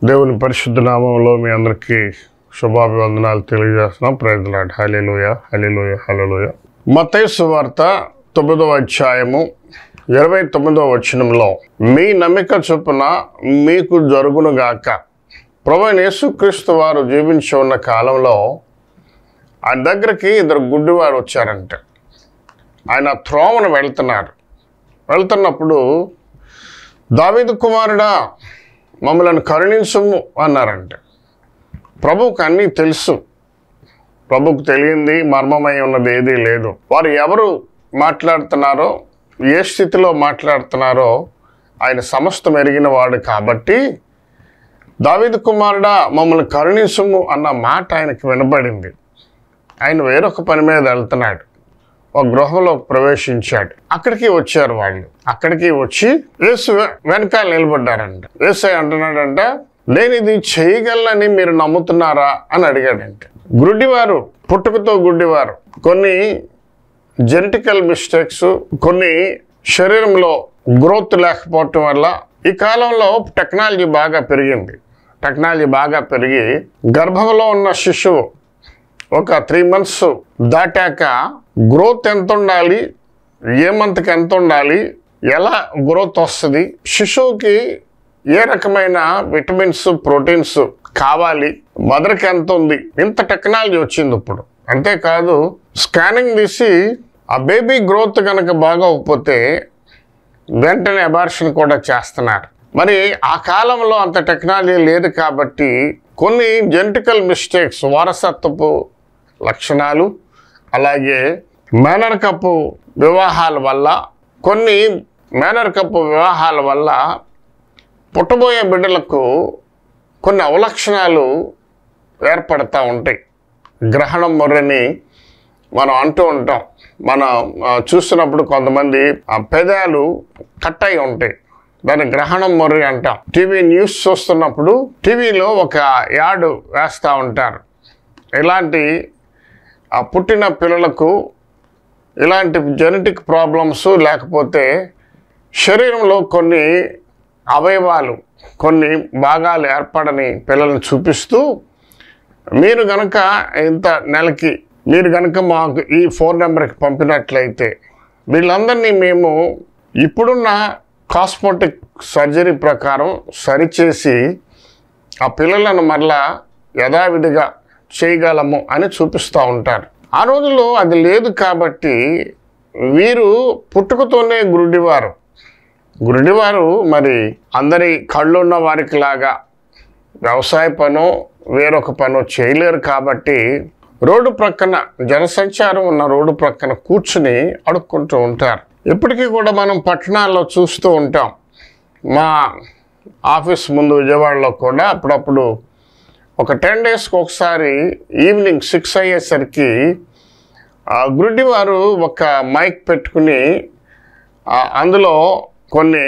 దేవుని పరిశుద్ధ నామంలో మీ అందరికీ శుభాభివందనాలు తెలియజేస్తున్నాం ప్రజలాడు హలేలోయ హలేలోయ హలేలోయ మతయ్య సువార్త తొమ్మిదవ అధ్యాయము ఇరవై తొమ్మిదవ వచనంలో మీ నమ్మిక చొప్పున మీకు జరుగునుగాక ప్రభు అయిన యేసుక్రీస్తు వారు జీవించి ఉన్న కాలంలో ఆయన దగ్గరికి ఇద్దరు గుడ్డివారు వచ్చారంట ఆయన త్రోవను వెళ్తున్నారు వెళ్తున్నప్పుడు దావీదు కుమారుడా మమ్మల్ని కరుణించము అన్నారంట ప్రభువుకు అన్నీ తెలుసు ప్రభుకు తెలియంది మర్మమై ఉన్నది ఏదీ లేదు వారు ఎవరు మాట్లాడుతున్నారో ఏ స్థితిలో మాట్లాడుతున్నారో ఆయన సమస్తం ఎరిగిన వాడు కాబట్టి దావీదు కుమారుడా మమ్మల్ని కరుణించము అన్న మాట ఆయనకి వినబడింది ఆయన వేరొక పని మీద వెళ్తున్నాడు ఒక గృహంలో ప్రవేశించాడు అక్కడికి వచ్చారు వాళ్ళు అక్కడికి వచ్చి యేసు వె- వెనకాల నిలబడ్డారంట యేసు అంటున్నాడంట నేను ఇది చేయగలనని మీరు నమ్ముతున్నారా అని అడిగాడంట గుడ్డివారు పుట్టుకతో గుడ్డివారు కొన్ని జెనటికల్ మిస్టేక్స్ కొన్ని శరీరంలో గ్రోత్ లేకపోవటం వల్ల ఈ కాలంలో టెక్నాలజీ బాగా పెరిగింది టెక్నాలజీ బాగా పెరిగి గర్భంలో ఉన్న శిశువు ఒక త్రీ మంత్స్ దాటాక గ్రోత్ ఎంత ఉండాలి ఏ మంత్కి ఎంత ఉండాలి ఎలా గ్రోత్ వస్తుంది శిశువుకి ఏ రకమైన విటమిన్స్ ప్రోటీన్స్ కావాలి మదర్కి ఎంత ఉంది ఇంత టెక్నాలజీ వచ్చింది ఇప్పుడు అంతేకాదు స్కానింగ్ తీసి ఆ బేబీ గ్రోత్ కనుక బాగోకపోతే వెంటనే అబార్షన్ కూడా చేస్తున్నారు మరి ఆ కాలంలో అంత టెక్నాలజీ లేదు కాబట్టి కొన్ని జెనటికల్ మిస్టేక్స్ వారసత్వపు లక్షణాలు అలాగే మేనర్కప్పు వివాహాల వల్ల కొన్ని మేనర్కప్పు వివాహాల వల్ల పుట్టబోయే బిడ్డలకు కొన్ని అవలక్షణాలు ఏర్పడతా ఉంటాయి గ్రహణం మొర్రని మనం అంటూ ఉంటాం మనం ఆ, చూస్తున్నప్పుడు కొంతమంది ఆ పెదాలు కట్ అయి ఉంటాయి దాన్ని గ్రహణం మొర్రి అంటాం టీవీ న్యూస్ చూస్తున్నప్పుడు టీవీలో ఒక యాడ్ వేస్తూ ఉంటారు ఇలాంటి ఆ పుట్టిన పిల్లలకు ఇలాంటి జెనెటిక్ ప్రాబ్లమ్స్ లేకపోతే శరీరంలో కొన్ని అవయవాలు కొన్ని భాగాలు ఏర్పడని పిల్లల్ని చూపిస్తూ మీరు గనక ఇంత నెలకి మీరు గనక మాకు ఈ ఫోన్ నెంబర్కి పంపినట్లయితే వీళ్ళందరినీ మేము ఇప్పుడున్న కాస్మోటిక్ సర్జరీ ప్రకారం సరిచేసి ఆ పిల్లలను మరలా యథావిధిగా చేయగలము అని చూపిస్తూ ఉంటారు ఆ రోజుల్లో అది లేదు కాబట్టి వీరు పుట్టుకతోనే గురుడివారు గురుడివారు మరి అందరి కళ్ళున్న వారికి లాగా వ్యవసాయ పనో వేరొక పనో చేయలేరు కాబట్టి రోడ్డు ప్రక్కన జనసంచారం ఉన్న రోడ్డు ప్రక్కన కూర్చుని అడుక్కుంటూ ఉంటారు ఇప్పటికీ కూడా మనం పట్టణాల్లో చూస్తూ ఉంటాం మా ఆఫీస్ ముందు విజయవాడలో కూడా అప్పుడప్పుడు ఒక టెన్ డేస్కి ఒకసారి ఈవినింగ్ సిక్స్ అయ్యేసరికి ఆ గుడ్డివారు ఒక మైక్ పెట్టుకుని ఆ, అందులో కొన్ని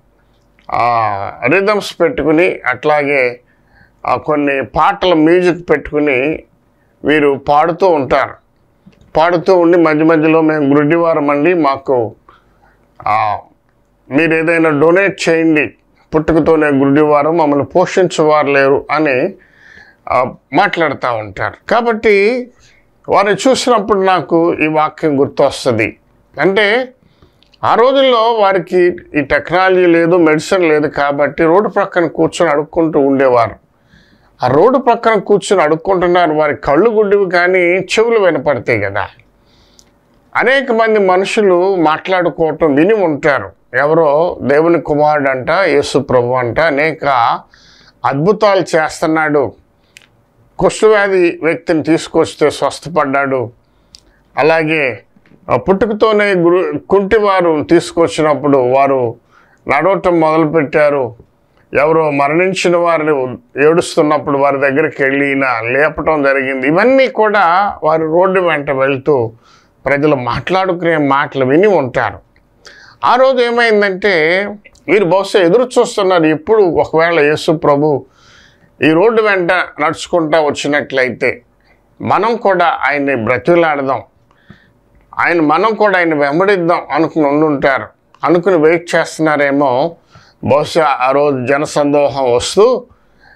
రిథమ్స్ పెట్టుకుని అట్లాగే ఆ, కొన్ని పాటల మ్యూజిక్ పెట్టుకుని వీరు పాడుతూ ఉంటారు పాడుతూ ఉండి మధ్య మధ్యలో మేము గుడ్డివారం అండి మాకు ఆ, మీరు ఏదైనా డొనేట్ చేయండి పుట్టుకతోనే గుడ్డివారం మమ్మల్ని పోషించేవారు లేరు అని ఆ, మాట్లాడుతూ ఉంటారు కాబట్టి వారిని చూసినప్పుడు నాకు ఈ వాక్యం గుర్తొస్తుంది అంటే ఆ రోజుల్లో వారికి ఈ టెక్నాలజీ లేదు మెడిసిన్ లేదు కాబట్టి రోడ్డు ప్రక్కన కూర్చొని అడుక్కుంటూ ఉండేవారు ఆ రోడ్డు ప్రక్కన కూర్చొని అడుక్కుంటున్నారు వారి కళ్ళు గుడ్డివి కానీ చెవులు వినపడతాయి కదా అనేక మంది మనుషులు మాట్లాడుకోవటం విని ఉంటారు ఎవరో దేవుని కుమారుడు అంట యేసు ప్రభు అంట అనేక అద్భుతాలు చేస్తున్నాడు కుష్ఠవ్యాధి వ్యక్తిని తీసుకొస్తే స్వస్థపడ్డాడు అలాగే ఆ పుట్టుకతోనే గురు కుంటివారు తీసుకొచ్చినప్పుడు వారు నడవటం మొదలుపెట్టారు ఎవరో మరణించిన వారిని ఏడుస్తున్నప్పుడు వారి దగ్గరికి వెళ్ళి ఈయన లేపటం జరిగింది ఇవన్నీ కూడా వారు రోడ్డు వెంట వెళ్తూ ప్రజలు మాట్లాడుకునే మాటలు విని ఉంటారు ఆ రోజు ఏమైందంటే వీరు బహుశా ఎదురు చూస్తున్నారు ఎప్పుడు ఒకవేళ యేసు ప్రభు ఈ రోడ్డు వెంట నడుచుకుంటా వచ్చినట్లయితే మనం కూడా ఆయన్ని బ్రతిలాడదాం ఆయన మనం కూడా ఆయన వెంబడిద్దాం అనుకుని ఉండుంటారు అనుకుని వెయిట్ చేస్తున్నారేమో బహుశా ఆ రోజు జనసందోహం వస్తూ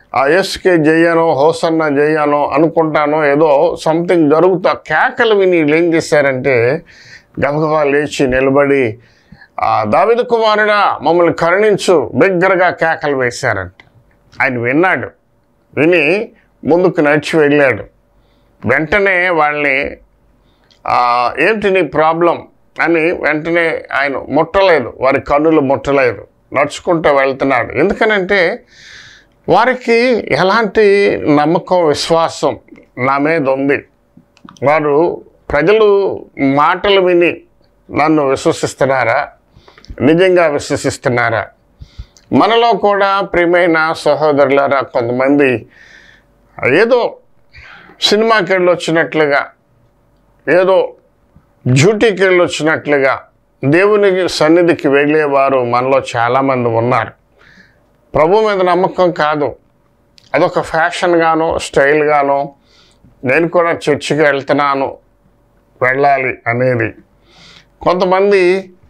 ఆ ఎస్కే జయ్యానో హోసన్న జయ్యానో అనుకుంటానో ఏదో సంథింగ్ జరుగుతా కేకలు విని వీళ్ళు ఏం చేశారంటే గబగబా లేచి నిలబడి ఆ దావిద కుమారుడా మమ్మల్ని కరుణించు బిగ్గరగా కేకలు వేశారంట ఆయన విన్నాడు విని ముందుకు నడిచి వెళ్ళాడు వెంటనే వాళ్ళని ఆ, ఏంటి నీ ప్రాబ్లం అని వెంటనే ఆయన ముట్టలేదు వారి కన్నులు ముట్టలేదు నడుచుకుంటూ వెళ్తున్నాడు ఎందుకనంటే వారికి ఎలాంటి నమ్మకం విశ్వాసం నా మీద ఉంది వారు ప్రజలు మాటలు విని నన్ను విశ్వసిస్తున్నారా నిజంగా విశ్వసిస్తున్నారా మనలో కూడా ప్రియమైన సహోదరులారా కొంతమంది ఏదో సినిమాకి వెళ్ళి వచ్చినట్లుగా ఏదో డ్యూటీకి వెళ్ళి వచ్చినట్లుగా దేవుని సన్నిధికి వెళ్ళేవారు మనలో చాలామంది ఉన్నారు ప్రభు మీద నమ్మకం కాదు అదొక ఫ్యాషన్గానో స్టైల్గానో నేను కూడా చర్చికి వెళ్తున్నాను వెళ్ళాలి అనేది కొంతమంది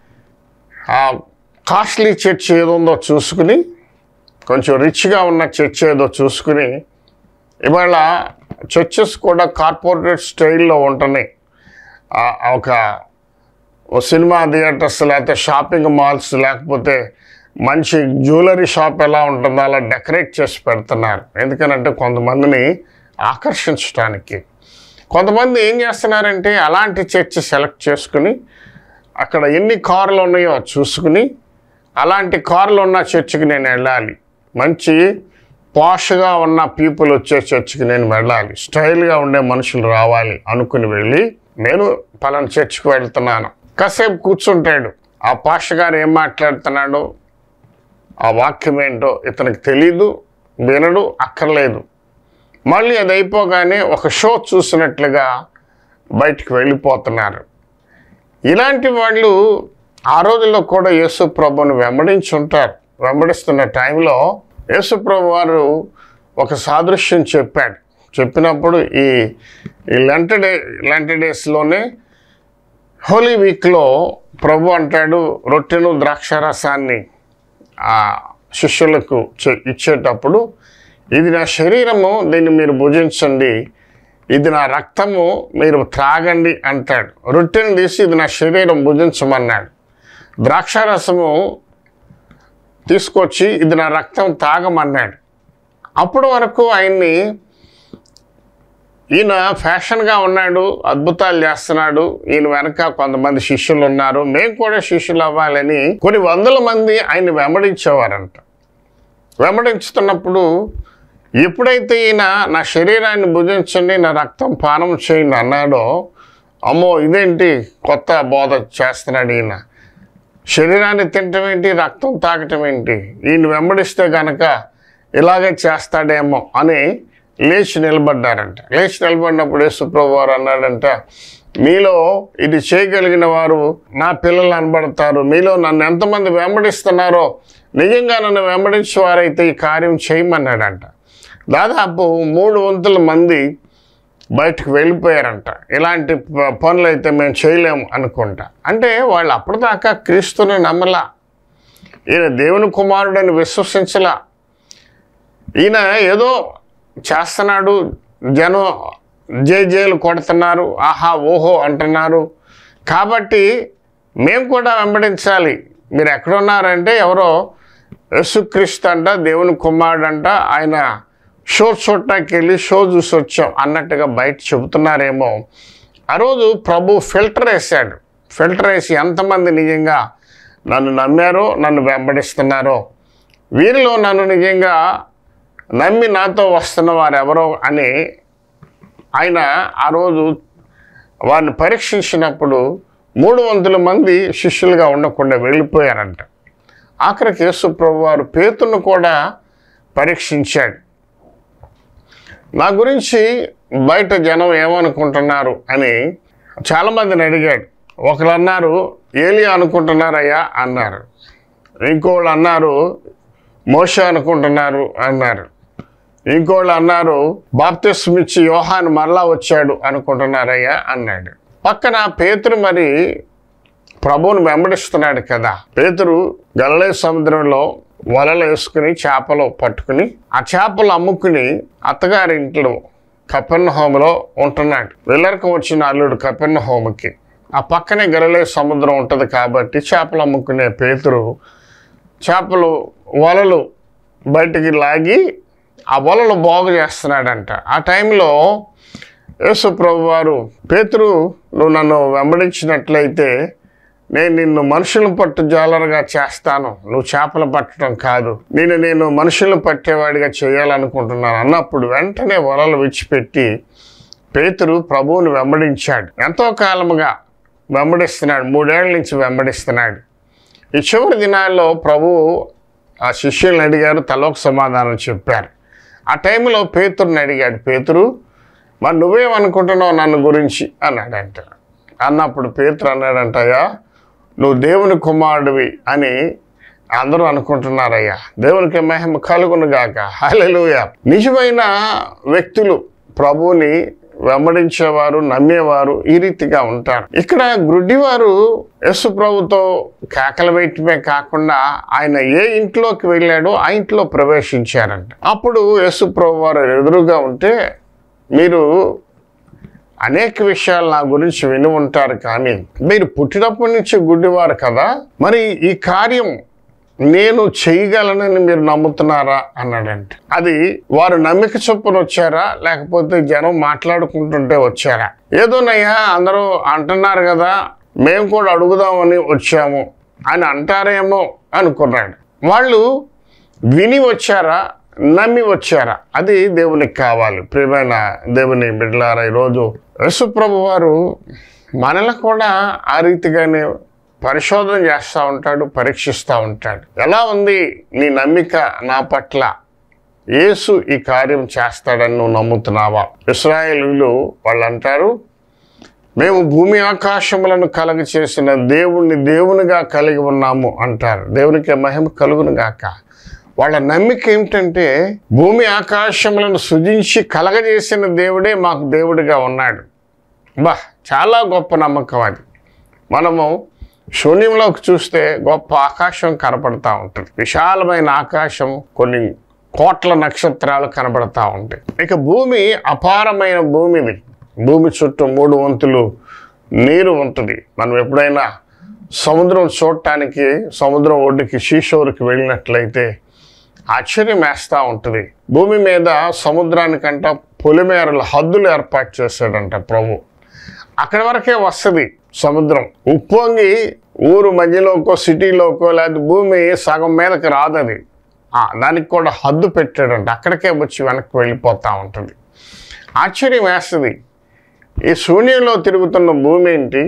ఆ కాస్ట్లీ చర్చ్ ఏదో ఉందో చూసుకుని కొంచెం రిచ్గా ఉన్న చర్చ్ ఏదో చూసుకుని ఇవాళ చర్చెస్ కూడా కార్పొరేట్ స్టైల్లో ఉంటున్నాయి ఆ ఒక ఓ సినిమా థియేటర్స్ లేకపోతే షాపింగ్ మాల్స్ లేకపోతే మంచి జ్యువెలరీ షాప్ ఎలా ఉంటుందో అలా డెకరేట్ చేసి పెడుతున్నారు ఎందుకనంటే కొంతమందిని ఆకర్షించడానికి కొంతమంది ఏం చేస్తున్నారంటే అలాంటి చర్చ్ సెలెక్ట్ చేసుకుని అక్కడ ఎన్ని కార్లు ఉన్నాయో చూసుకుని అలాంటి కార్లు ఉన్న చర్చికి నేను వెళ్ళాలి మంచి పాష్గా ఉన్న పీపుల్ వచ్చే చర్చికి నేను వెళ్ళాలి స్టైల్గా ఉండే మనుషులు రావాలి అనుకుని వెళ్ళి నేను పలానా చర్చికి వెళ్తున్నాను కాసేపు కూర్చుంటాడు ఆ పాష గారు ఏం మాట్లాడుతున్నాడో ఆ వాక్యం ఏంటో ఇతనికి తెలీదు వినడు అక్కర్లేదు మళ్ళీ అది అయిపోగానే ఒక షో చూసినట్లుగా బయటికి వెళ్ళిపోతున్నారు ఇలాంటి వాళ్ళు ఆ రోజుల్లో కూడా యేసు ప్రభుని వెంబడించి ఉంటారు వెంబడిస్తున్న టైంలో యేసు ప్రభు వారు ఒక సాదృశ్యం చెప్పాడు చెప్పినప్పుడు ఈ ఈ లెంట డే లెంట డేస్లోనే హోలీ వీక్లో ప్రభు అంటాడు రొట్టెను ద్రాక్షారసాన్ని ఆ శిష్యులకు చె- ఇచ్చేటప్పుడు ఇది నా శరీరము దీన్ని మీరు భుజించండి ఇది నా రక్తము మీరు త్రాగండి అంటాడు రొట్టెను తీసి ఇది నా శరీరం భుజించమన్నాడు ద్రాక్షారసము తీసుకొచ్చి ఇది నా రక్తం తాగమన్నాడు అప్పటి వరకు ఆయన్ని ఈయన ఫ్యాషన్గా ఉన్నాడు అద్భుతాలు చేస్తున్నాడు ఈయన వెనక కొంతమంది శిష్యులు ఉన్నారు మేము కూడా శిష్యులు అవ్వాలని కొన్ని వందల మంది ఆయన్ని వెంబడించేవారంట వెంబడించుతున్నప్పుడు ఎప్పుడైతే ఈయన నా శరీరాన్ని భుజించండి నా రక్తం పానం చేయండి అన్నాడో అమ్మో ఇదేంటి కొత్త బోధ చేస్తున్నాడు ఈయన శరీరాన్ని తినటం ఏంటి రక్తం తాగటం ఏంటి ఈయన వెంబడిస్తే గనక ఇలాగే చేస్తాడేమో అని లేచి నిలబడ్డారంట లేచి నిలబడినప్పుడు యేసుప్రభు వారు అన్నాడంట మీలో ఇది చేయగలిగిన వారు నా పిల్లలు అనబడతారు మీలో నన్ను ఎంతమంది వెంబడిస్తున్నారో నిజంగా నన్ను వెంబడించే వారైతే ఈ కార్యం చేయమన్నాడంట దాదాపు మూడు వంతుల మంది బయటకు వెళ్ళిపోయారంట ఇలాంటి ప- పనులు అయితే మేము చేయలేము అనుకుంటా అంటే వాళ్ళు అప్పటిదాకా క్రీస్తుని నమ్మలా ఈయన దేవుని కుమారుడని విశ్వసించలా ఈయన ఏదో చేస్తున్నాడు జనం జై జైలు కొడుతున్నారు ఆహా ఓహో అంటున్నారు కాబట్టి మేము కూడా వెంబడించాలి మీరు ఎక్కడున్నారంటే ఎవరో యేసుక్రీస్తు అంట దేవుని కుమారుడు అంట ఆయన షో చూడటానికి వెళ్ళి షో చూసి వచ్చాం అన్నట్టుగా బయట చెబుతున్నారేమో ఆ రోజు ప్రభు ఫిల్టర్ వేశాడు ఫిల్టర్ వేసి ఎంతమంది నిజంగా నన్ను నమ్మారో నన్ను వెంబడిస్తున్నారో వీరిలో నన్ను నిజంగా నమ్మి నాతో వస్తున్న వారు ఎవరో అని ఆయన ఆ రోజు వారిని పరీక్షించినప్పుడు మూడు వందల మంది శిష్యులుగా ఉండకుండా వెళ్ళిపోయారంట ఆఖరికి యేసు ప్రభు వారు పేతును కూడా పరీక్షించాడు నా గురించి బయట జనం ఏమనుకుంటున్నారు అని చాలామందిని అడిగాడు ఒకరు అన్నారు ఏలియా అనుకుంటున్నారయ్యా అన్నారు ఇంకోళ్ళు అన్నారు మోష అనుకుంటున్నారు అన్నారు ఇంకోళ్ళు అన్నారు బాప్తిస్మ ఇచ్చి యోహాన్ మరలా వచ్చాడు అనుకుంటున్నారయ్యా అన్నాడు పక్కన పేతురు మరి ప్రభువుని వెంబడిస్తున్నాడు కదా పేతురు గలలే సముద్రంలో వలలు వేసుకుని చేపలు పట్టుకుని ఆ చేపలు అమ్ముకుని అత్తగారి ఇంట్లో కపెర్ణ హోములో ఉంటున్నాడు వెళ్ళరకు వచ్చిన అల్లుడు కపెర్ణ హోముకి ఆ పక్కనే గరలే సముద్రం ఉంటుంది కాబట్టి చేపలు అమ్ముకునే పేతురు చేపలు వలలు బయటికి లాగి ఆ వలలు బాగు చేస్తున్నాడంట ఆ టైంలో యేసు ప్రభు వారు పేతురు నువ్వు నన్ను వెంబడించినట్లయితే నేను నిన్ను మనుషులను పట్టు జాలరుగా చేస్తాను నువ్వు చేపలు పట్టడం కాదు నేను నేను మనుషులను పట్టేవాడిగా చేయాలనుకుంటున్నాను అన్నప్పుడు వెంటనే వలలు విడిచిపెట్టి పేతురు ప్రభువుని వెంబడించాడు ఎంతో కాలముగా వెంబడిస్తున్నాడు మూడేళ్ల నుంచి వెంబడిస్తున్నాడు ఈ చివరి దినాల్లో ప్రభువు ఆ శిష్యుల్ని అడిగారు తలోక సమాధానం చెప్పారు ఆ టైంలో పేతురుని అడిగాడు పేతురు మరి నువ్వేమనుకుంటున్నావు నన్ను గురించి అన్నాడంట అన్నప్పుడు పేతురు అన్నాడంటయ్యా నువ్వు దేవుని కుమారుడివి అని అందరూ అనుకుంటున్నారయ్యా దేవునికి మహిమ కలుగును గాక హల్లెలూయ నిజమైన వ్యక్తులు ప్రభువుని వెంబడించేవారు నమ్మేవారు ఈ రీతిగా ఉంటారు ఇక్కడ గ్రుడ్డివారు యేసు ప్రభుతో కేకలు వేయటమే కాకుండా ఆయన ఏ ఇంట్లోకి వెళ్ళాడో ఆ ఇంట్లో ప్రవేశించారంట అప్పుడు యేసు ప్రభు వారు ఎదురుగా ఉంటే మీరు అనేక విషయాలు నా గురించి విని ఉంటారు కానీ మీరు పుట్టినప్పటి నుంచి గుడ్డివారు కదా మరి ఈ కార్యం నేను చేయగలనని మీరు నమ్ముతున్నారా అన్నాడంటే అది వారు నమ్మిక చొప్పున వచ్చారా లేకపోతే జనం మాట్లాడుకుంటుంటే వచ్చారా ఏదోనయ్యా అందరూ అంటున్నారు కదా మేము కూడా అడుగుదామని వచ్చాము అని అంటారేమో అనుకున్నాడు వాళ్ళు విని వచ్చారా నమ్మి వచ్చారా అది దేవునికి కావాలి ప్రియమైన దేవుని బిడ్డలారా ఈరోజు యేసుప్రభు వారు మనల్ని కూడా ఆ రీతిగానే పరిశోధన చేస్తూ ఉంటాడు పరీక్షిస్తూ ఉంటాడు ఎలా ఉంది నీ నమ్మిక నా పట్ల యేసు ఈ కార్యం చేస్తాడని నువ్వు నమ్ముతున్నావా ఇస్రాయేలీలు వాళ్ళు అంటారు మేము భూమి ఆకాశములను కలగ చేసిన దేవుణ్ణి దేవునిగా కలిగి ఉన్నాము అంటారు దేవునికి మహిమ కలుగును గాక వాళ్ళ నమ్మిక ఏమిటంటే భూమి ఆకాశములను సృజించి కలగజేసిన దేవుడే మాకు దేవుడిగా ఉన్నాడు బా చాలా గొప్ప నమ్మకం అది మనము శూన్యంలోకి చూస్తే గొప్ప ఆకాశం కనపడతా ఉంటుంది విశాలమైన ఆకాశం కొన్ని కోట్ల నక్షత్రాలు కనబడతా ఉంటాయి ఇక భూమి అపారమైన భూమిది భూమి చుట్టూ మూడు వంతులు నీరు ఉంటుంది మనం ఎప్పుడైనా సముద్రం చూడటానికి సముద్రం ఒడ్డుకి షీషోర్కి వెళ్ళినట్లయితే ఆశ్చర్యం వేస్తూ ఉంటుంది భూమి మీద సముద్రానికంట పొలిమేరల హద్దులు ఏర్పాటు చేశాడంట ప్రభు అక్కడి వరకే వస్తుంది సముద్రం ఉప్పొంగి ఊరు మధ్యలోకో సిటీలోకో లేదా భూమి సగం మీదకి రాదు అది ఆ, దానికి కూడా హద్దు పెట్టాడంట అక్కడికే వచ్చి వెనక్కి వెళ్ళిపోతూ ఉంటుంది ఆశ్చర్యం వేస్తుంది ఈ శూన్యంలో తిరుగుతున్న భూమి ఏంటి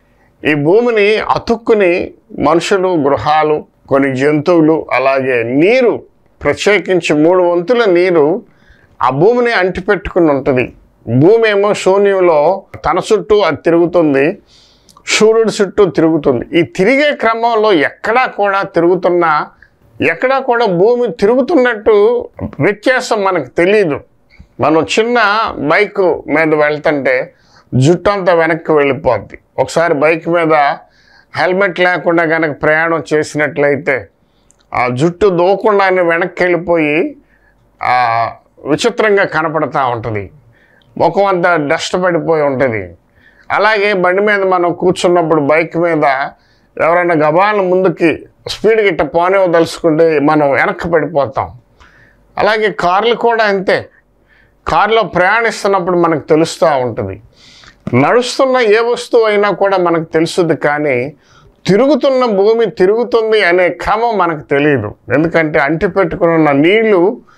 ఈ భూమిని అతుక్కుని మనుషులు గృహాలు కొన్ని జంతువులు అలాగే నీరు ప్రత్యేకించి మూడు వంతుల నీరు ఆ భూమిని అంటిపెట్టుకుని ఉంటుంది భూమి ఏమో శూన్యంలో తన చుట్టూ అది తిరుగుతుంది సూర్యుడి చుట్టూ తిరుగుతుంది ఈ తిరిగే క్రమంలో ఎక్కడా కూడా తిరుగుతున్నా ఎక్కడా కూడా భూమి తిరుగుతున్నట్టు వ్యత్యాసం మనకు తెలియదు మనం చిన్న బైక్ మీద వెళ్తుంటే జుట్టు అంతా వెనక్కి వెళ్ళిపోద్ది ఒకసారి బైక్ మీద హెల్మెట్ లేకుండా కనుక ప్రయాణం చేసినట్లయితే ఆ జుట్టు దోకుండానే వెనక్కి వెళ్ళిపోయి ఆ, విచిత్రంగా కనపడతా ఉంటుంది ముఖం అంతా డస్ట్ పడిపోయి ఉంటుంది అలాగే బండి మీద మనం కూర్చున్నప్పుడు బైక్ మీద ఎవరైనా గబాలను ముందుకి స్పీడ్ గిట్ట పోనివ్వదలుచుకుంటే మనం వెనక్కి పడిపోతాం అలాగే కార్లు కూడా అంతే కారులో ప్రయాణిస్తున్నప్పుడు మనకు తెలుస్తూ ఉంటుంది నడుస్తున్న ఏ వస్తువు అయినా కూడా మనకు తెలుస్తుంది కానీ తిరుగుతున్న భూమి తిరుగుతుంది అనే క్రమం మనకు తెలియదు ఎందుకంటే అంటి పెట్టుకుని ఉన్న నీళ్లు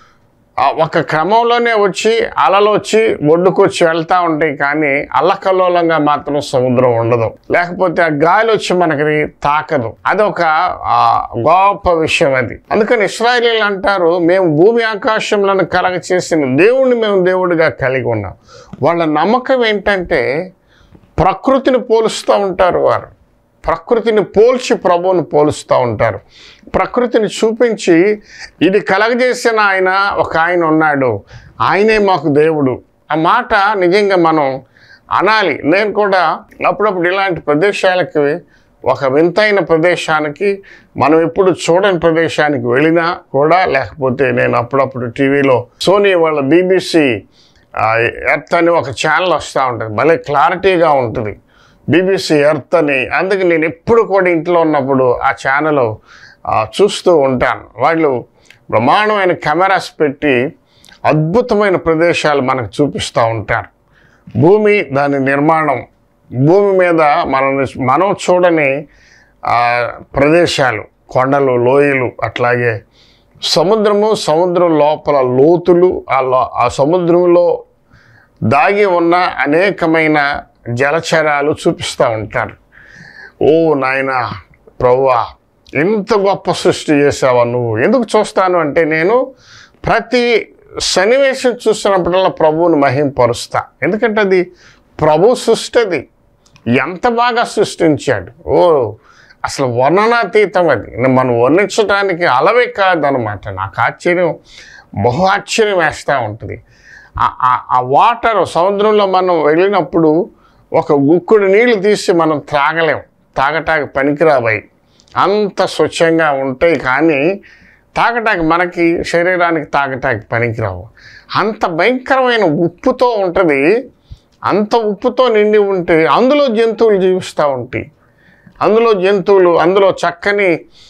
ఆ ఒక క్రమంలోనే వచ్చి అలలు వచ్చి ఒడ్డుకు వచ్చి వెళ్తూ ఉంటాయి కానీ అల్లకల్లోలంగా మాత్రం సముద్రం ఉండదు లేకపోతే ఆ గాలి వచ్చి మనకి తాకదు అదొక ఆ, గొప్ప విషయం అది అందుకని ఇస్రాయలీలు అంటారు మేము భూమి ఆకాశంలను కలగ చేసిన దేవుణ్ణి మేము దేవుడిగా కలిగి ఉన్నాం వాళ్ళ నమ్మకం ఏంటంటే ప్రకృతిని పోలుస్తూ ఉంటారు వారు ప్రకృతిని పోల్చి ప్రభువుని పోలుస్తూ ఉంటారు ప్రకృతిని చూపించి ఇది కలగజేసిన ఆయన ఒక ఆయన ఉన్నాడు ఆయనే మాకు దేవుడు ఆ మాట నిజంగా మనం అనాలి నేను కూడా అప్పుడప్పుడు ఇలాంటి ప్రదేశాలకి ఒక వింతైన ప్రదేశానికి మనం ఎప్పుడు చూడని ప్రదేశానికి వెళ్ళినా కూడా లేకపోతే నేను అప్పుడప్పుడు టీవీలో సోనీ వాళ్ళ బీబీసీ ఎర్త్ అని ఒక ఛానల్ వస్తూ ఉంటుంది భలే క్లారిటీగా ఉంటుంది బీబీసీ ఎర్త్ అని అందుకే నేను ఎప్పుడు కూడా ఇంట్లో ఉన్నప్పుడు ఆ ఛానల్ చూస్తూ ఉంటాను వాళ్ళు బ్రహ్మాండమైన కెమెరాస్ పెట్టి అద్భుతమైన ప్రదేశాలు మనకు చూపిస్తూ ఉంటారు భూమి దాని నిర్మాణం భూమి మీద మనం మనం చూడని ఆ, ప్రదేశాలు కొండలు లోయలు అట్లాగే సముద్రము సముద్రం లోపల లోతులు ఆ లో ఆ సముద్రంలో దాగి ఉన్న అనేకమైన జలచరాలు చూపిస్తూ ఉంటారు ఓ నాయన ప్రవ్వా ఇంత గొప్ప సృష్టి చేసావా నువ్వు ఎందుకు చూస్తాను అంటే నేను ప్రతి సన్నివేశం చూసినప్పుడల్లా ప్రభువుని మహింపరుస్తా ఎందుకంటే అది ప్రభు సృష్టి అది ఎంత బాగా సృష్టించాడు ఓ అసలు వర్ణనాతీతం అది మనం వర్ణించడానికి అలవే కాదనమాట నాకు ఆశ్చర్యం బహు ఆశ్చర్యం వేస్తూ ఉంటుంది ఆ- ఆ- ఆ వాటర్ సముద్రంలో మనం వెళ్ళినప్పుడు ఒక గుక్కుడు నీళ్లు తీసి మనం త్రాగలేం తాగటానికి పనికిరాబాయి అంత స్వచ్ఛంగా ఉంటాయి కానీ తాగటానికి మనకి శరీరానికి తాగటానికి పనికిరావు అంత భయంకరమైన ఉప్పుతో ఉంటుంది అంత ఉప్పుతో నిండి ఉంటే అందులో జంతువులు జీవిస్తూ ఉంటాయి అందులో జంతువులు అందులో చక్కని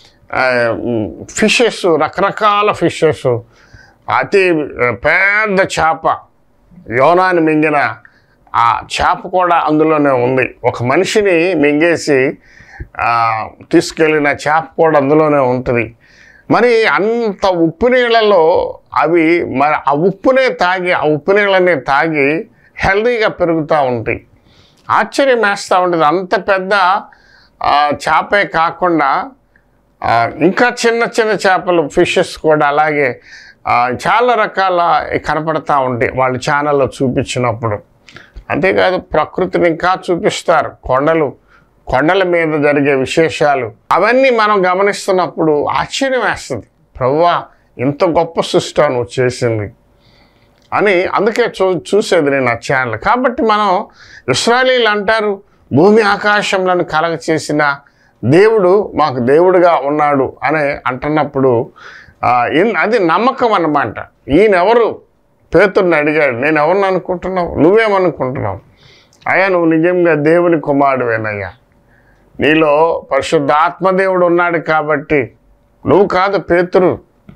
ఫిషెస్ రకరకాల ఫిషెస్ అతి ఆ, పెద్ద చేప యోనాన్ని మింగిన ఆ చేప కూడా అందులోనే ఉంది ఒక మనిషిని మింగేసి ఆ, తీసుకెళ్ళిన చేప కూడా అందులోనే ఉంటుంది మరి అంత ఉప్పు నీళ్ళలో అవి మరి ఆ ఉప్పునే తాగి ఆ ఉప్పు నీళ్ళనే తాగి హెల్దీగా పెరుగుతూ ఉంటాయి ఆశ్చర్యం వేస్తూ ఉంటుంది అంత పెద్ద ఆ, చేపే కాకుండా ఆ, ఇంకా చిన్న చిన్న చేపలు ఫిషెస్ కూడా అలాగే ఆ, చాలా రకాల కనపడతా ఉంటాయి వాళ్ళు ఛానల్లో చూపించినప్పుడు అంతేకాదు ప్రకృతిని ఇంకా చూపిస్తారు కొండలు కొండల మీద జరిగే విశేషాలు అవన్నీ మనం గమనిస్తున్నప్పుడు ఆశ్చర్యం వేస్తుంది ప్రవ్వా ఇంత గొప్ప సృష్టి నువ్వు చేసింది అని అందుకే చూ చూసేది నేను ఆ ఛానల్ కాబట్టి మనం ఇస్రాయలీలు అంటారు భూమి ఆకాశంలను కలగ చేసిన దేవుడు మాకు దేవుడుగా ఉన్నాడు అని అంటున్నప్పుడు ఆ, ఇన్- అది నమ్మకం అన్నమాట ఈయనెవరు పేతుర్ని అడిగాడు నేను ఎవరిని అనుకుంటున్నావు నువ్వేమనుకుంటున్నావు అయ్యా నువ్వు నిజంగా దేవుని కుమారుడువేనయ్యా నీలో పరిశుద్ధ ఆత్మదేవుడు ఉన్నాడు కాబట్టి నువ్వు కాదు పేతురు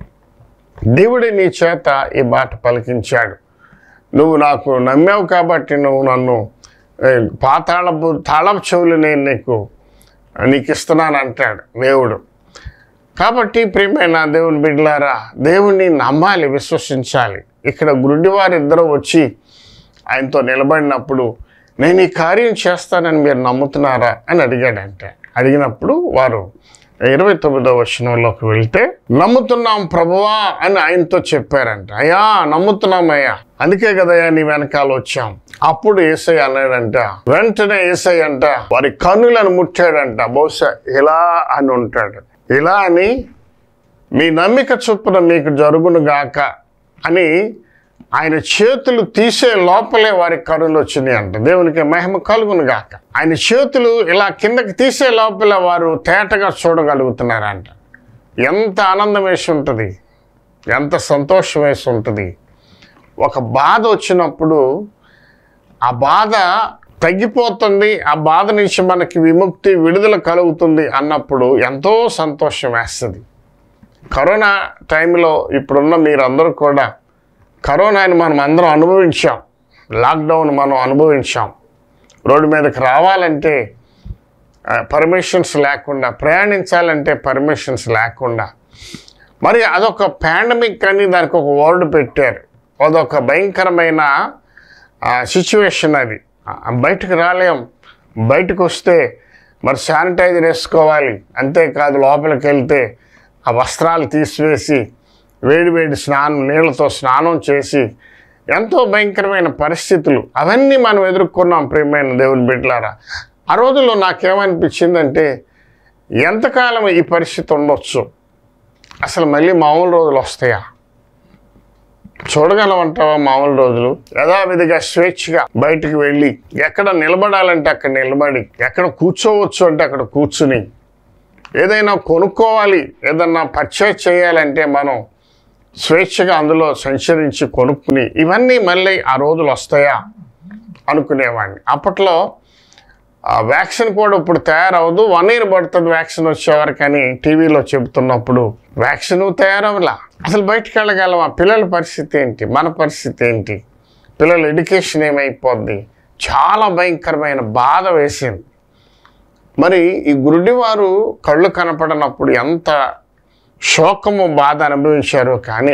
దేవుడే నీ చేత ఈ మాట పలికించాడు నువ్వు నాకు నమ్మావు కాబట్టి నువ్వు నన్ను ఏ, పాతాళపు తాళపు చెవులు నేను నీకు నీకు ఇస్తున్నాను అంటాడు దేవుడు కాబట్టి ప్రియమైన దేవుని బిడ్డలారా దేవుణ్ణి నమ్మాలి విశ్వసించాలి ఇక్కడ గురుడివారు ఇద్దరు వచ్చి ఆయనతో నిలబడినప్పుడు నేను ఈ కార్యం చేస్తానని మీరు నమ్ముతున్నారా అని అడిగాడంటే అడిగినప్పుడు వారు ఇరవై తొమ్మిదో వచనంలోకి వెళ్తే నమ్ముతున్నాం ప్రభువా అని ఆయనతో చెప్పారంట అయ్యా నమ్ముతున్నాం అయ్యా అందుకే కదయ్యా నీ వెనకాల వచ్చాం అప్పుడు ఏసై అన్నాడంట వెంటనే ఏసై అంట వారి కన్నులను ముట్టాడంట బహుశా ఇలా అని ఉంటాడు ఇలా అని మీ నమ్మిక చొప్పున మీకు జరుగును గాక అని ఆయన చేతులు తీసే లోపలే వారి కరులు వచ్చినాయి అంట దేవునికి మహిమ కలుగును గాక ఆయన చేతులు ఇలా కిందకి తీసే లోపల వారు తేటగా చూడగలుగుతున్నారంట ఎంత ఆనందం వేసి ఉంటుంది ఎంత సంతోషం వేసి ఉంటుంది ఒక బాధ వచ్చినప్పుడు ఆ బాధ తగ్గిపోతుంది ఆ బాధ నుంచి మనకి విముక్తి విడుదల కలుగుతుంది అన్నప్పుడు ఎంతో సంతోషం వేస్తుంది కరోనా టైంలో ఇప్పుడున్న మీరందరూ కూడా కరోనాని మనం అందరం అనుభవించాం లాక్డౌన్ మనం అనుభవించాం రోడ్డు మీదకి రావాలంటే పర్మిషన్స్ లేకుండా ప్రయాణించాలంటే పర్మిషన్స్ లేకుండా మరి అదొక పాండమిక్ అని దానికి ఒక వర్డ్ పెట్టారు అదొక భయంకరమైన సిచ్యువేషన్ అది ఆ, బయటకు రాలేం బయటకు వస్తే మరి శానిటైజర్ వేసుకోవాలి అంతేకాదు లోపలికి వెళ్తే ఆ వస్త్రాలు తీసివేసి వేడి వేడి స్నానం నీళ్ళతో స్నానం చేసి ఎంతో భయంకరమైన పరిస్థితులు అవన్నీ మనం ఎదుర్కొన్నాం ప్రియమైన దేవుని బిడ్డలారా ఆ రోజుల్లో నాకేమనిపించిందంటే ఎంతకాలం ఈ పరిస్థితి ఉండొచ్చు అసలు మళ్ళీ మామూలు రోజులు వస్తాయా చూడగలమంటావా మామూలు రోజులు యథావిధిగా స్వేచ్ఛగా బయటికి వెళ్ళి ఎక్కడ నిలబడాలంటే అక్కడ నిలబడి ఎక్కడ కూర్చోవచ్చు అంటే అక్కడ కూర్చుని ఏదైనా కొనుక్కోవాలి ఏదన్నా పర్చేస్ చేయాలంటే మనం స్వేచ్ఛగా అందులో సంచరించి కొనుక్కుని ఇవన్నీ మళ్ళీ ఆ రోజులు వస్తాయా అనుకునేవాడిని అప్పట్లో ఆ వ్యాక్సిన్ కూడా ఇప్పుడు తయారవదు వన్ ఇయర్ పడుతుంది వ్యాక్సిన్ వచ్చేవరకని టీవీలో చెబుతున్నప్పుడు వ్యాక్సిన్ తయారవలా అసలు బయటికి వెళ్ళగలమా పిల్లల పరిస్థితి ఏంటి మన పరిస్థితి ఏంటి పిల్లల ఎడ్యుకేషన్ ఏమైపోద్ది చాలా భయంకరమైన బాధ వేసింది మరి ఈ గురుడివారు కళ్ళు కనపడనప్పుడు ఎంత శోకము బాధ అనుభవించారో కానీ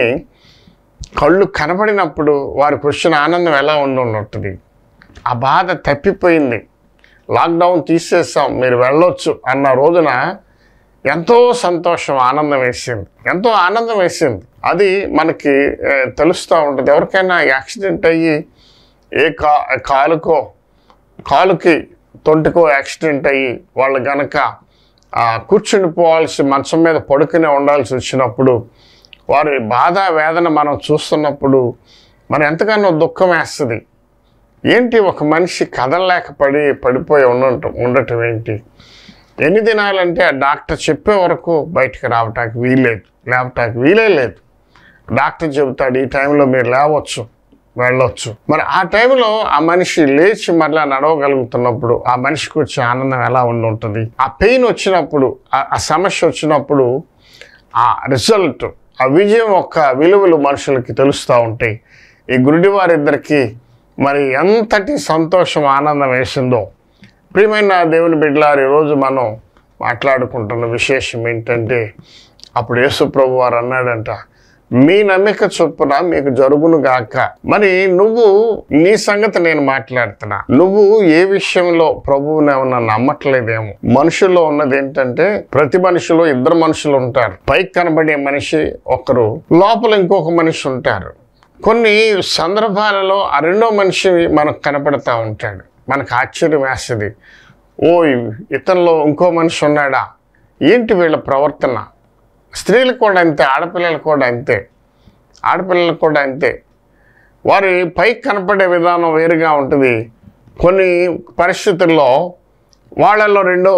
కళ్ళు కనపడినప్పుడు వారికి వచ్చిన ఆనందం ఎలా ఉండి ఉంటుంది ఆ బాధ తప్పిపోయింది లాక్డౌన్ తీసేసాం మీరు వెళ్ళొచ్చు అన్న రోజున ఎంతో సంతోషం ఆనందం వేసింది ఎంతో ఆనందం వేసింది అది మనకి ఏ, తెలుస్తూ ఉంటుంది ఎవరికైనా యాక్సిడెంట్ అయ్యి ఏ కా కాలుకో కాలుకి తొంటికో యాక్సిడెంట్ అయ్యి వాళ్ళు గనక ఆ, కూర్చుని పోవాల్సి మంచం మీద పడుకునే ఉండాల్సి వచ్చినప్పుడు వారి బాధ వేదన మనం చూస్తున్నప్పుడు మనం ఎంతగానో దుఃఖం వేస్తుంది ఏంటి ఒక మనిషి కదలలేక పడి పడిపోయి ఉండటం ఉండటం ఏంటి ఎన్ని దినాలంటే ఆ డాక్టర్ చెప్పే వరకు బయటికి రావటానికి వీల్లేదు లేవటానికి వీలే లేదు డాక్టర్ చెబుతాడు ఈ టైంలో మీరు లేవచ్చు వెళ్ళొచ్చు మరి ఆ టైంలో ఆ మనిషి లేచి మరలా నడవగలుగుతున్నప్పుడు ఆ మనిషికి వచ్చే ఆనందం ఎలా ఉండి ఉంటుంది ఆ పెయిన్ వచ్చినప్పుడు ఆ- ఆ సమస్య వచ్చినప్పుడు ఆ రిజల్ట్ ఆ విజయం యొక్క విలువలు మనుషులకి తెలుస్తూ ఉంటాయి ఈ గురుడివారిద్దరికి మరి ఎంతటి సంతోషం ఆనందం వేసిందో ప్రియమైన దేవుని బిడ్డలారు ఈరోజు మనం మాట్లాడుకుంటున్న విశేషం ఏంటంటే అప్పుడు యేసు ప్రభు వారు అన్నాడంట మీ నమ్మిక చొప్పున మీకు జరుగును గాక మరి నువ్వు నీ సంగతి నేను మాట్లాడుతున్నా నువ్వు ఏ విషయంలో ప్రభువుని ఏమన్నా నమ్మట్లేదేమో మనుషుల్లో ఉన్నది ఏంటంటే ప్రతి మనిషిలో ఇద్దరు మనుషులు ఉంటారు పైకి కనబడే మనిషి ఒకరు లోపల ఇంకొక మనిషి ఉంటారు కొన్ని సందర్భాలలో ఆ రెండో మనిషి మనకు కనపడతా ఉంటాడు మనకు ఆశ్చర్యం వేస్తుంది ఓ ఇతనిలో ఇంకో మనిషి ఉన్నాడా ఏంటి వీళ్ళ ప్రవర్తన స్త్రీలు కూడా అంతే ఆడపిల్లలు కూడా అంతే ఆడపిల్లలు కూడా అంతే వారి పైకి కనపడే విధానం వేరుగా ఉంటుంది కొన్ని పరిస్థితుల్లో వాళ్ళల్లో రెండో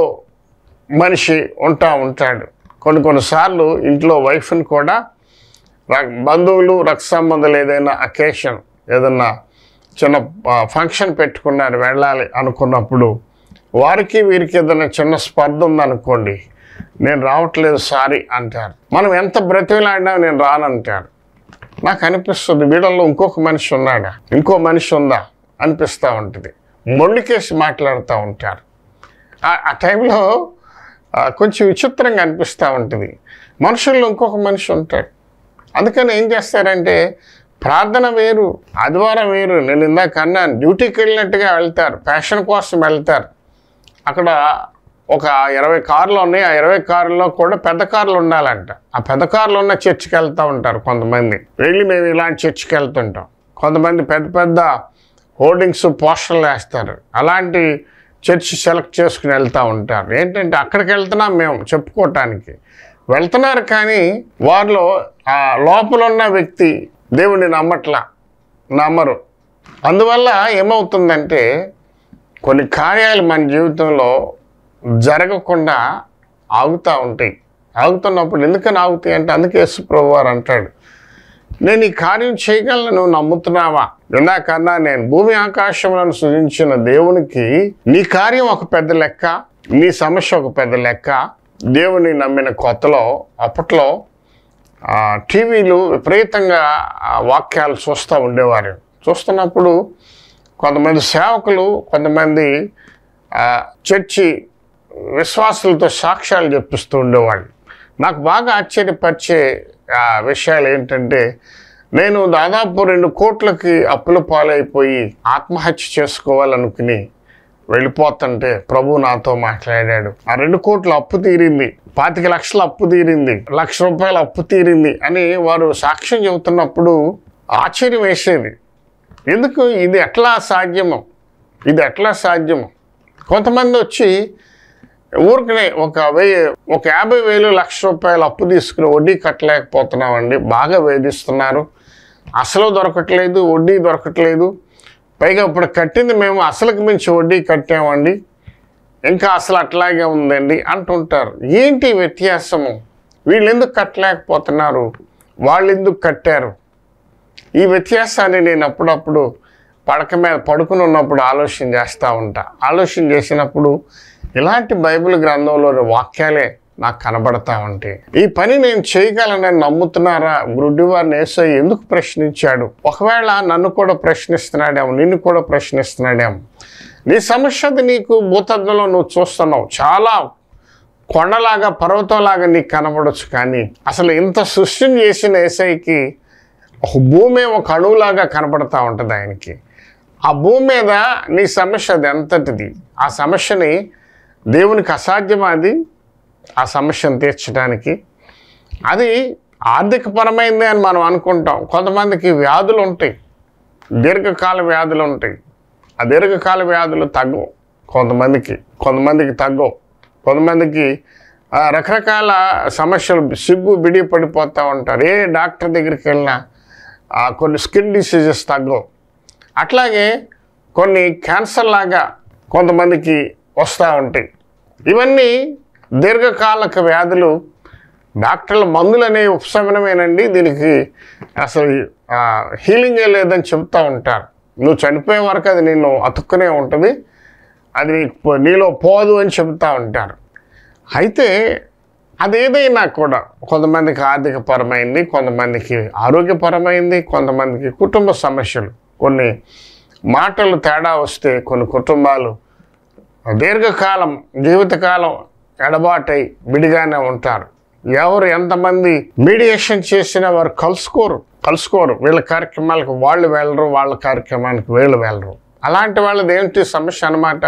మనిషి ఉంటా ఉంటాడు కొన్ని కొన్నిసార్లు ఇంట్లో వైఫ్ని కూడా ర- బంధువులు రక్త సంబంధాలు ఏదైనా అకేషన్ ఏదన్నా చిన్న ఫంక్షన్ పెట్టుకున్నారు వెళ్ళాలి అనుకున్నప్పుడు వారికి వీరికి ఏదైనా చిన్న స్పర్ధ ఉందనుకోండి నేను రావట్లేదు సారీ అంటారు మనం ఎంత బ్రతిలాడినా నేను రానంటారు నాకు అనిపిస్తుంది వీళ్ళల్లో ఇంకొక మనిషి ఉన్నాడా ఇంకో మనిషి ఉందా అనిపిస్తూ ఉంటుంది మొండికేసి మాట్లాడుతూ ఉంటారు ఆ- ఆ టైంలో ఆ, కొంచెం విచిత్రంగా అనిపిస్తూ ఉంటుంది మనుషుల్లో ఇంకొక మనిషి ఉంటాడు అందుకని ఏం చేస్తారంటే ప్రార్థన వేరు ఆదివారం వేరు నేను ఇందాక అన్నాను డ్యూటీకి వెళ్ళినట్టుగా వెళ్తారు ప్యాషన్ కోసం వెళ్తారు అక్కడ ఒక ఇరవై కార్లు ఉన్నాయి ఆ ఇరవై కార్లలో కూడా పెద్ద కార్లు ఉండాలంట ఆ పెద్ద కార్లు ఉన్న చర్చికి వెళ్తూ ఉంటారు కొంతమంది వెళ్ళి మేము ఇలాంటి చర్చికి వెళ్తుంటాం కొంతమంది పెద్ద పెద్ద హోర్డింగ్స్ పోస్టర్లు వేస్తారు అలాంటి చర్చి సెలెక్ట్ చేసుకుని వెళ్తూ ఉంటారు ఏంటంటే అక్కడికి వెళ్తున్నాం మేము చెప్పుకోవటానికి వెళ్తున్నారు కానీ వారిలో ఆ లోపల ఉన్న వ్యక్తి దేవుడిని నమ్మట్లా నమ్మరు అందువల్ల ఏమవుతుందంటే కొన్ని కార్యాలు మన జీవితంలో జరగకుండా ఆగుతూ ఉంటాయి ఆగుతున్నప్పుడు ఎందుకని ఆగుతాయి అంటే అందుకే యేసు ప్రభు వారు అంటాడు నేను ఈ కార్యం చేయగలను నువ్వు నమ్ముతున్నావా ఇందాకన్నా నేను భూమి ఆకాశములను సృజించిన దేవునికి నీ కార్యం ఒక పెద్ద లెక్క నీ సమస్య ఒక పెద్ద లెక్క దేవుని నమ్మిన కొత్తలో అప్పట్లో ఆ, టీవీలు విపరీతంగా ఆ వాక్యాలు చూస్తూ ఉండేవారు చూస్తున్నప్పుడు కొంతమంది సేవకులు కొంతమంది ఆ, చర్చి విశ్వాసులతో సాక్ష్యాలు చెప్పిస్తూ ఉండేవాళ్ళు నాకు బాగా ఆశ్చర్యపరిచే ఆ, విషయాలు ఏంటంటే నేను దాదాపు రెండు కోట్లకి అప్పుల పాలైపోయి ఆత్మహత్య చేసుకోవాలనుకుని వెళ్ళిపోతుంటే ప్రభు నాతో మాట్లాడాడు ఆ రెండు కోట్ల అప్పు తీరింది పాతిక లక్షల అప్పు తీరింది లక్ష రూపాయల అప్పు తీరింది అని వారు సాక్ష్యం చెబుతున్నప్పుడు ఆశ్చర్యం వేసేది ఎందుకు ఇది ఎట్లా సాధ్యము ఇది ఎట్లా సాధ్యము కొంతమంది వచ్చి ఊరికనే ఒక వెయ్యి ఒక యాభై వేలు లక్ష రూపాయలు అప్పు తీసుకుని వడ్డీ కట్టలేకపోతున్నామండి బాగా వేధిస్తున్నారు అసలు దొరకట్లేదు వడ్డీ దొరకట్లేదు పైగా ఇప్పుడు కట్టింది మేము అసలుకి మించి వడ్డీ కట్టామండి ఇంకా అసలు అట్లాగే ఉందండి అంటుంటారు ఏంటి వ్యత్యాసము వీళ్ళు ఎందుకు కట్టలేకపోతున్నారు వాళ్ళు ఎందుకు కట్టారు ఈ వ్యత్యాసాన్ని నేను అప్పుడప్పుడు పడక మీద పడుకుని ఉన్నప్పుడు ఆలోచన చేస్తూ ఉంటా ఆలోచన చేసినప్పుడు ఇలాంటి బైబిల్ గ్రంథంలోని వాక్యాలే నాకు కనబడతా ఉంటాయి ఈ పని నేను చేయగలనని నమ్ముతున్నారా గురుడివారిని ఏసై ఎందుకు ప్రశ్నించాడు ఒకవేళ నన్ను కూడా ప్రశ్నిస్తున్నాడేమో నిన్ను కూడా ప్రశ్నిస్తున్నాడేమో నీ సమస్య అది నీకు భూతద్దంలో నువ్వు చూస్తున్నావు చాలా కొండలాగా పర్వతంలాగా నీకు కనబడవచ్చు కానీ అసలు ఇంత సృష్టిని చేసిన ఏసైకి ఒక భూమి ఒక అణువులాగా కనపడతా ఉంటుంది ఆయనకి ఆ భూమి మీద నీ సమస్య అది ఎంతటిది ఆ సమస్యని దేవునికి అసాధ్యం అది ఆ సమస్యను తీర్చడానికి అది ఆర్థికపరమైంది అని మనం అనుకుంటాం కొంతమందికి వ్యాధులు ఉంటాయి దీర్ఘకాల వ్యాధులు ఉంటాయి ఆ దీర్ఘకాల వ్యాధులు తగ్గవు కొంతమందికి కొంతమందికి తగ్గవు కొంతమందికి ఆ, రకరకాల సమస్యలు సిగ్గు బిడి పడిపోతూ ఉంటారు ఏ డాక్టర్ దగ్గరికి వెళ్ళినా ఆ, కొన్ని స్కిన్ డిసీజెస్ తగ్గవు అట్లాగే కొన్ని క్యాన్సర్ లాగా కొంతమందికి వస్తూ ఉంటాయి ఇవన్నీ దీర్ఘకాలక వ్యాధులు డాక్టర్ల మందులు అనే ఉపశమనమేనండి దీనికి అసలు ఆ, హీలింగే లేదని చెప్తూ ఉంటారు నువ్వు చనిపోయే వరకు అది నిన్ను అతుక్కునే ఉంటుంది అది నీకు పో- నీలో పోదు అని చెప్తా ఉంటారు అయితే అదేదైనా కూడా కొంతమందికి ఆర్థికపరమైంది కొంతమందికి ఆరోగ్యపరమైంది కొంతమందికి కుటుంబ సమస్యలు కొన్ని మాటలు తేడా వస్తే కొన్ని కుటుంబాలు దీర్ఘకాలం జీవితకాలం ఎడబాటై విడిగానే ఉంటారు ఎవరు ఎంతమంది మీడియేషన్ చేసినా వారు కలుసుకోరు కలుసుకోరు వీళ్ళ కార్యక్రమాలకు వాళ్ళు వెళ్ళరు వాళ్ళ కార్యక్రమానికి వీళ్ళు వెళ్ళరు అలాంటి వాళ్ళది ఏంటి సమస్య అన్నమాట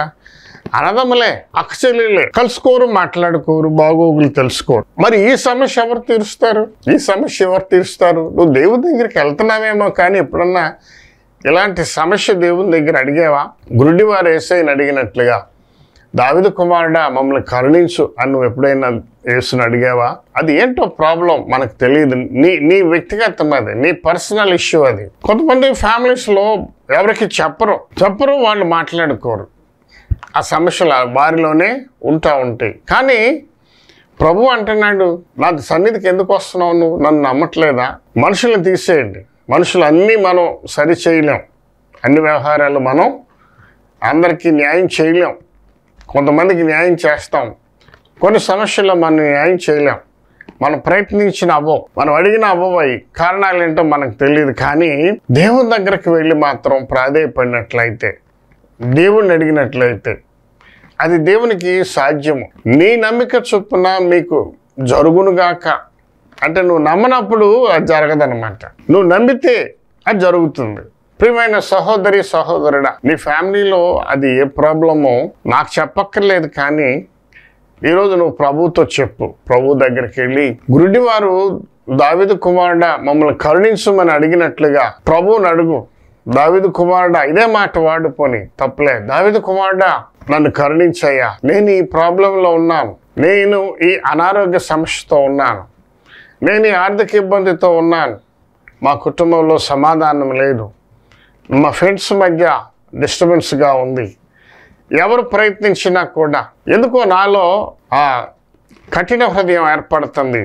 అనదములే అక్కచెల్లెలే కలుసుకోరు మాట్లాడుకోరు బాగోగులు తెలుసుకోరు మరి ఈ సమస్య ఎవరు తీరుస్తారు ఈ సమస్య ఎవరు తీరుస్తారు నువ్వు దేవుడి దగ్గరికి వెళ్తున్నావేమో కానీ ఎప్పుడన్నా ఇలాంటి సమస్య దేవుని దగ్గర అడిగావా గురుడివారు ఏసైని అడిగినట్లుగా దావిద కుమారుడా మమ్మల్ని కరుణించు అని నువ్వు ఎప్పుడైనా యేసుని అడిగావా అది ఏంటో ప్రాబ్లం మనకు తెలియదు నీ నీ వ్యక్తిగతం అది నీ పర్సనల్ ఇష్యూ అది కొంతమంది ఫ్యామిలీస్లో ఎవరికి చెప్పరు చెప్పరు వాళ్ళు మాట్లాడుకోరు ఆ సమస్యలు ఆ వారిలోనే ఉంటా ఉంటాయి కానీ ప్రభు అంటున్నాడు నాకు సన్నిధికి ఎందుకు వస్తున్నావు నువ్వు నన్ను నమ్మట్లేదా మనుషులను తీసేయండి మనుషులు అన్నీ మనం సరి చేయలేం అన్ని వ్యవహారాలు మనం అందరికీ న్యాయం చేయలేం కొంతమందికి న్యాయం చేస్తాం కొన్ని సమస్యల్లో మనం న్యాయం చేయలేం మనం ప్రయత్నించిన అవ్వవు మనం అడిగిన అవ్వవయి కారణాలు ఏంటో మనకు తెలియదు కానీ దేవుని దగ్గరికి వెళ్ళి మాత్రం ప్రాధేయపడినట్లయితే దేవుణ్ణి అడిగినట్లయితే అది దేవునికి సాధ్యము నీ నమ్మిక చొప్పున మీకు జరుగునుగాక అంటే నువ్వు నమ్మనప్పుడు అది జరగదనమాట నువ్వు నమ్మితే అది జరుగుతుంది ప్రియమైన సహోదరి సహోదరుడా నీ ఫ్యామిలీలో అది ఏ ప్రాబ్లమో నాకు చెప్పక్కర్లేదు కానీ ఈరోజు నువ్వు ప్రభుతో చెప్పు ప్రభు దగ్గరికి వెళ్ళి గురుడివారు దావిదు కుమారుడ మమ్మల్ని కరుణించమని అడిగినట్లుగా ప్రభువుని అడుగు దావిదు కుమారుడా ఇదే మాట వాడుపోని తప్పలే దావిదు కుమారుడా నన్ను కరుణించయ్యా నేను ఈ ప్రాబ్లంలో ఉన్నాను నేను ఈ అనారోగ్య సమస్యతో ఉన్నాను నేను ఈ ఆర్థిక ఇబ్బందితో ఉన్నాను మా కుటుంబంలో సమాధానం లేదు మా ఫ్రెండ్స్ మధ్య డిస్టర్బెన్స్గా ఉంది ఎవరు ప్రయత్నించినా కూడా ఎందుకో నాలో ఆ కఠిన హృదయం ఏర్పడుతుంది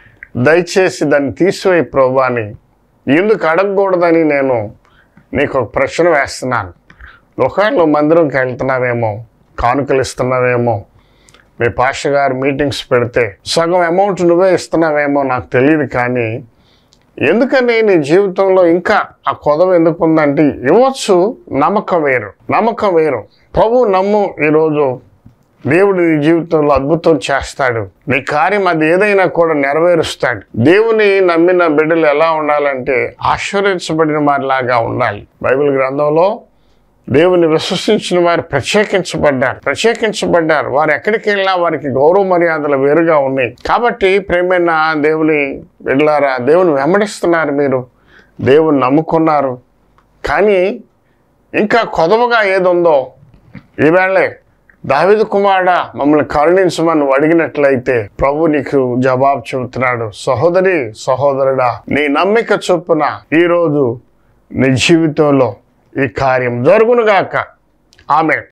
దయచేసి దాన్ని తీసివేయి ప్రభు అని ఎందుకు అడగకూడదని నేను నీకు ఒక ప్రశ్న వేస్తున్నాను ఒకవేళ నువ్వు మందిరంకి వెళ్తున్నావేమో కానుకలు ఇస్తున్నావేమో మీ పాష గారు మీటింగ్స్ పెడితే సగం అమౌంట్ నువ్వే ఇస్తున్నావేమో నాకు తెలియదు కానీ ఎందుకని నీ జీవితంలో ఇంకా ఆ కొదవ ఎందుకు ఉందంటే ఇవ్వచ్చు నమ్మకం వేరు నమ్మకం వేరు ప్రభు నమ్ము ఈరోజు దేవుడు నీ జీవితంలో అద్భుతం చేస్తాడు నీ కార్యం అది ఏదైనా కూడా నెరవేరుస్తాడు దేవుని నమ్మిన బిడ్డలు ఎలా ఉండాలంటే ఆశీర్వదించబడిన వారిలాగా ఉండాలి బైబిల్ గ్రంథంలో దేవుని విశ్వసించిన వారు ప్రత్యేకించబడ్డారు ప్రత్యేకించబడ్డారు వారు ఎక్కడికి వెళ్ళినా వారికి గౌరవ మర్యాదలు వేరుగా ఉన్నాయి కాబట్టి ప్రేమైన దేవుని బిడ్డలారా దేవుని వెంబడిస్తున్నారు మీరు దేవుని నమ్ముకున్నారు కానీ ఇంకా కొదవగా ఏదుందో ఈవేళే దావిదు కుమారుడా మమ్మల్ని కరుణించమని నువ్వు అడిగినట్లయితే ప్రభు నీకు జవాబు చెబుతున్నాడు సహోదరి సహోదరుడా నీ నమ్మిక చొప్పున ఈరోజు నీ జీవితంలో ఈ కార్యం జరుగునుగాక ఆమె